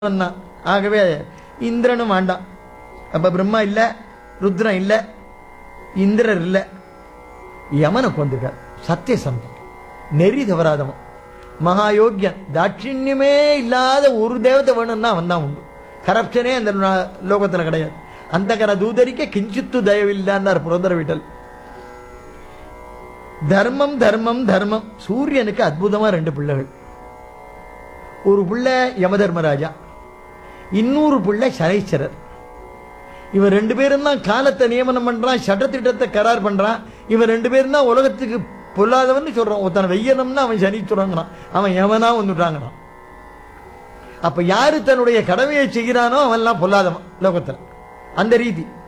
தான் ஆகவே இந்திரனும் வேண்டாம் அப்ப பிரம்மா இல்ல ருத்ரன் இல்ல இந்திரர் இல்ல யமனை கொண்டுட்டார் சத்தியசந்தன் நெறி தவறாதவன் மகாயோக்கியன் தாட்சிணியமே இல்லாத ஒரு தேவதை வேணும்னா அவன் தான் உண்டு கரப்ஷனே அந்த நா- லோகத்துல கிடையாது அந்த கர தூதரிக்க கிஞ்சித்து தயவில்லான்னார் புரந்தர விட்டல் தர்மம் தர்மம் தர்மம் சூரியனுக்கு அற்புதமா ரெண்டு பிள்ளைகள் ஒரு பிள்ளை யமதர்மராஜா இன்னொரு பிள்ளை சனைச்சரர் இவன் ரெண்டு பேரும் தான் காலத்தை நியமனம் பண்றான் சட்டத்திட்டத்தை கரார் பண்றான் இவன் ரெண்டு பேரும் தான் உலகத்துக்கு பொல்லாதவன்னு சொல்றான் ஒருத்தனை வெய்யணும்னா அவன் சனிச்சுறாங்கிறான் அவன் யமனா வந்துட்டாங்கிறான் அப்ப யாரு தன்னுடைய கடமையை செய்கிறானோ அவன்லாம் பொல்லாதவன் லோகத்துல அந்த ரீதி